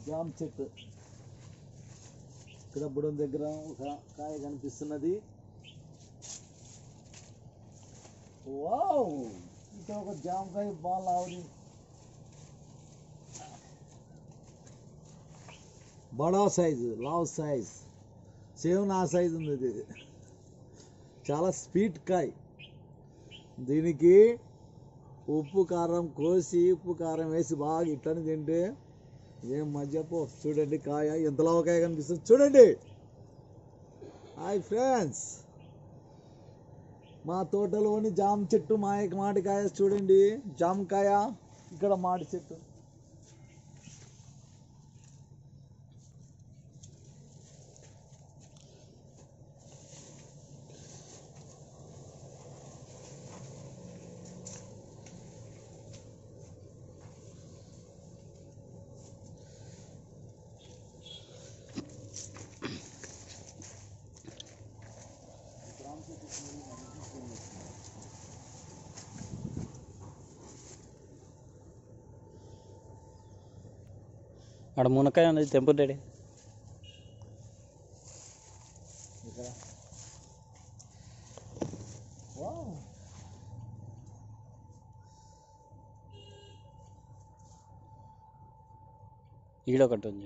జామ చెట్టు ఇక్కడ బుడం దగ్గర ఒక కాయ కనిపిస్తున్నది వావ్ ఇక్కడ ఒక జామకాయ బాగా లావుది బడా సైజు లావ్ సైజ్ సేమ్ నా సైజు ఉంది ఇది చాలా స్వీట్ కాయ దీనికి ఉప్పు కారం కోసి ఉప్పు కారం వేసి బాగా ఇట్లని తింటే ఏం మధ్యపో చూడండి కాయ ఎంత లావకాయ కనిపిస్తుంది చూడండి హాయ్ ఫ్రెండ్స్ మా తోటలోని జామ చెట్టు మా మామిడికాయ చూడండి జామకాయ ఇక్కడ మామిడి చెట్టు ఆడ మునక్కాయ ఉన్నది తెంపు డాడీ ఇక్కడ వావ్ ఈడ ఒకటి ఉంది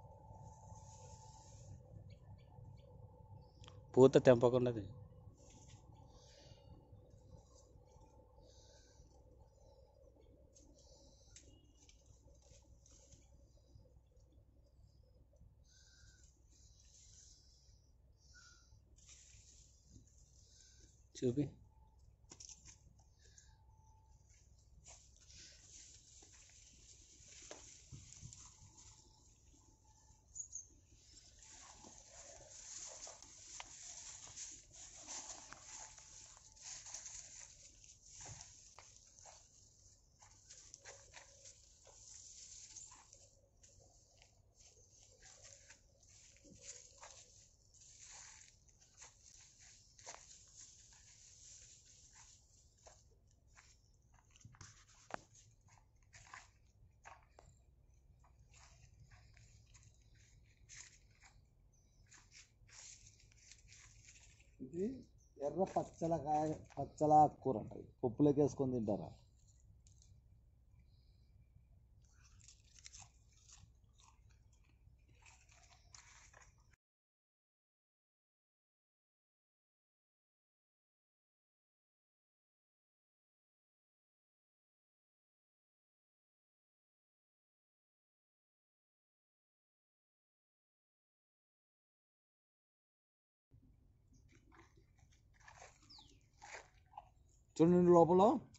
పూత తెంపకున్నది చూపి ఇది ఎర్ర పచ్చల కాయ పచ్చల కూర అంట ఇది. పప్పులోకి వేసుకొని తింటారా చూడండి లోపల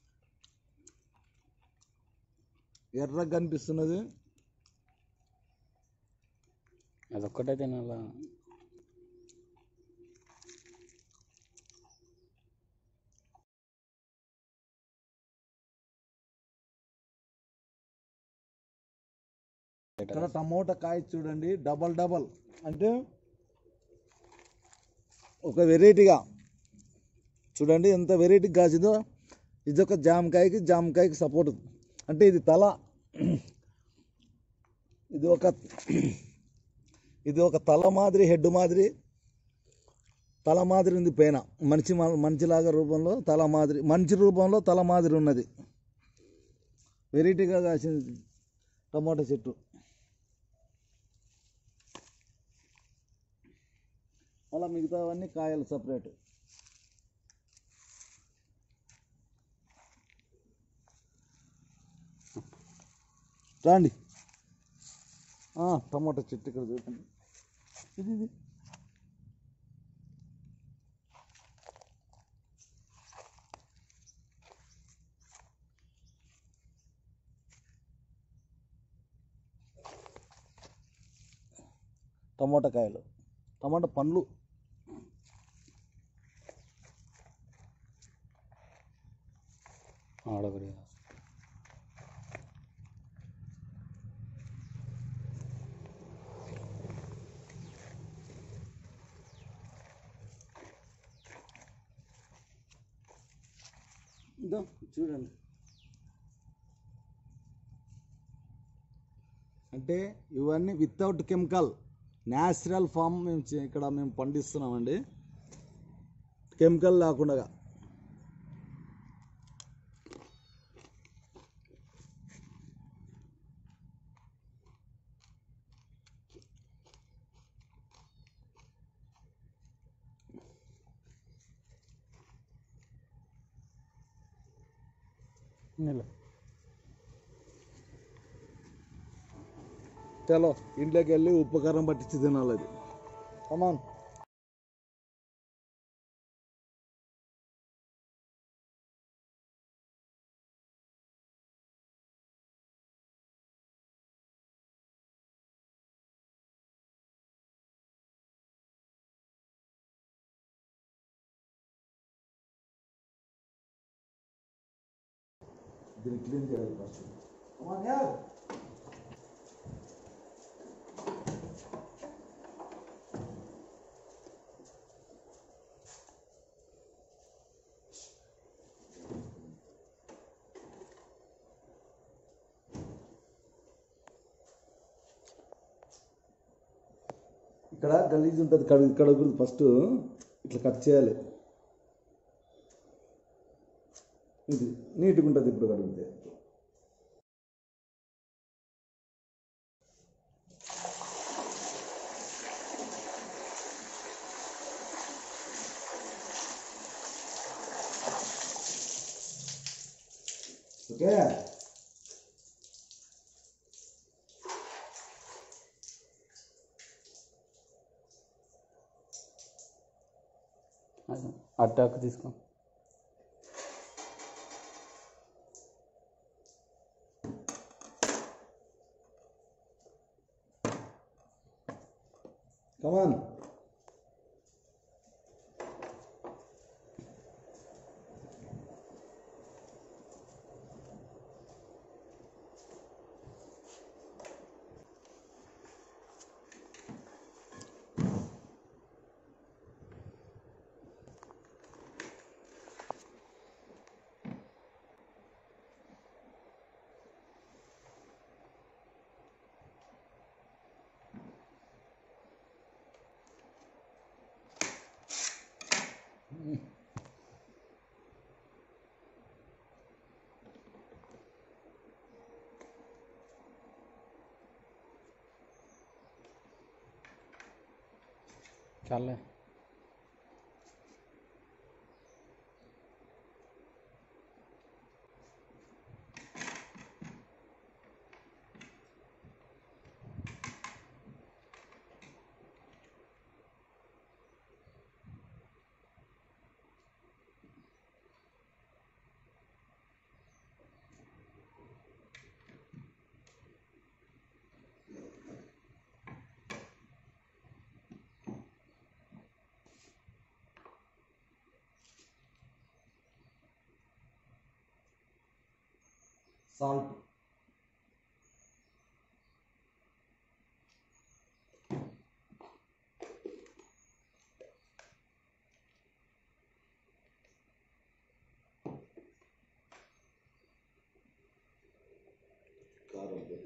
ఎర్రగా కనిపిస్తున్నది అదొక్కటే తినాలా ఇక్కడ టమోటా కాయ చూడండి డబల్ డబల్ అంటే ఒక వెరైటీగా చూడండి ఎంత వెరైటీ కాసిందో ఇది ఒక జామకాయకి జామకాయకి సపోర్ట్ అంటే ఇది తల ఇది ఒక ఇది ఒక తల మాదిరి హెడ్ మాదిరి తల మాదిరి ఉంది పైన మనిషి మా- మనిషిలాగా రూపంలో తల మాదిరి మనిషి రూపంలో తల మాదిరి ఉన్నది వెరైటీగా కాసింది టమోటా చెట్టు మళ్ళీ మిగతావన్నీ కాయలు సపరేట్ రండి ఆ, టమాటా చెట్టు ఇక్కడ చూడండి ఇది ఇది టమాటా కాయలు టమాటా పండ్లు ఆడొకటి ఇదో చూడండి అంటే ఇవన్నీ వితౌట్ కెమికల్ న్యాచురల్ ఫామ్ మేము చే- ఇక్కడ మేము పండిస్తున్నామండి కెమికల్ లేకుండా నీళ్ళు చలో ఇంట్లోకి వెళ్ళి ఉప్పు కారం పట్టించి తినాలి అది కమాన్ దీన్ని క్లీన్ చేయాలి ఫస్ట్ కమాన్ యార్ ఇక్కడ గలీజ్ ఉంటుంది కడుగు కడగకూడదు ఫస్ట్ ఇట్లా కట్ చేయాలి ఇది నీట్గా ఉంటుంది ఇప్పుడు కడిగితే ఓకే అది అట్టాకు తీసుకో కమాన్ చాలే సాల్ట్ కారం పొడి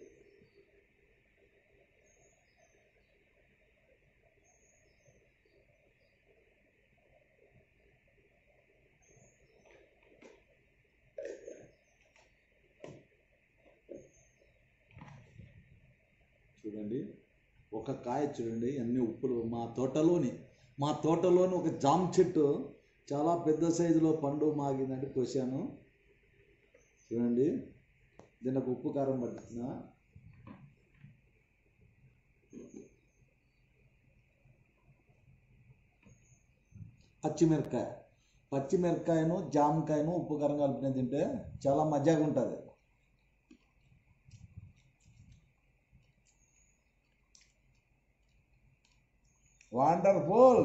చూడండి ఒక కాయ చూడండి అన్ని ఉప్పులు మా తోటలోని మా తోటలోని ఒక జామ చెట్టు చాలా పెద్ద సైజులో పండు మాగిందంటే కోసాను చూడండి దీనికి ఉప్పు కారం పట్టించిన పచ్చిమిరపకాయ పచ్చిమిరపకాయను జామకాయను ఉప్పు కారం కలిపిన తింటే చాలా మజాగా ఉంటుంది వండర్ఫుల్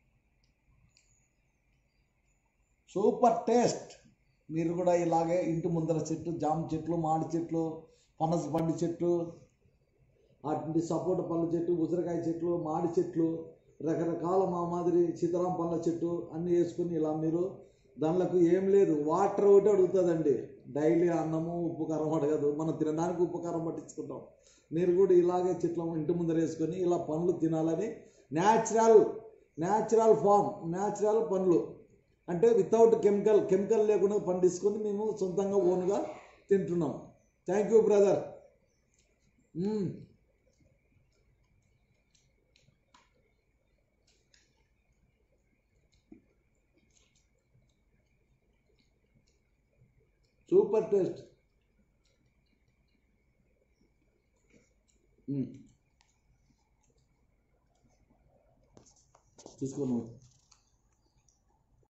సూపర్ టేస్ట్ మీరు కూడా ఇలాగే ఇంటి ముందర చెట్లు జామ చెట్లు మామిడి చెట్లు పనస పండు చెట్లు అటువంటి సపోటా పళ్ళ చెట్టు ఉసిరికాయ చెట్లు మామిడి చెట్లు రకరకాల మా మాదిరి సీతారాం పళ్ళ చెట్టు అన్నీ వేసుకుని ఇలా మీరు దానిలకు ఏం లేదు వాటర్ ఒకటి అడుగుతుందండి డైలీ అన్నము ఉప్పు కారం అడగదు మనం తినడానికి ఉప్పు కారం పట్టించుకుంటాం మీరు కూడా ఇలాగే చెట్ల ఇంటి ముందర వేసుకొని ఇలా పండ్లు తినాలని న్యాచురల్ న్యాచురల్ ఫామ్ న్యాచురల్ పండ్లు అంటే వితౌట్ కెమికల్ కెమికల్ లేకుండా పండించుకొని మేము సొంతంగా ఓన్గా తింటున్నాం thank you brother super taste తీసుకో నువ్వు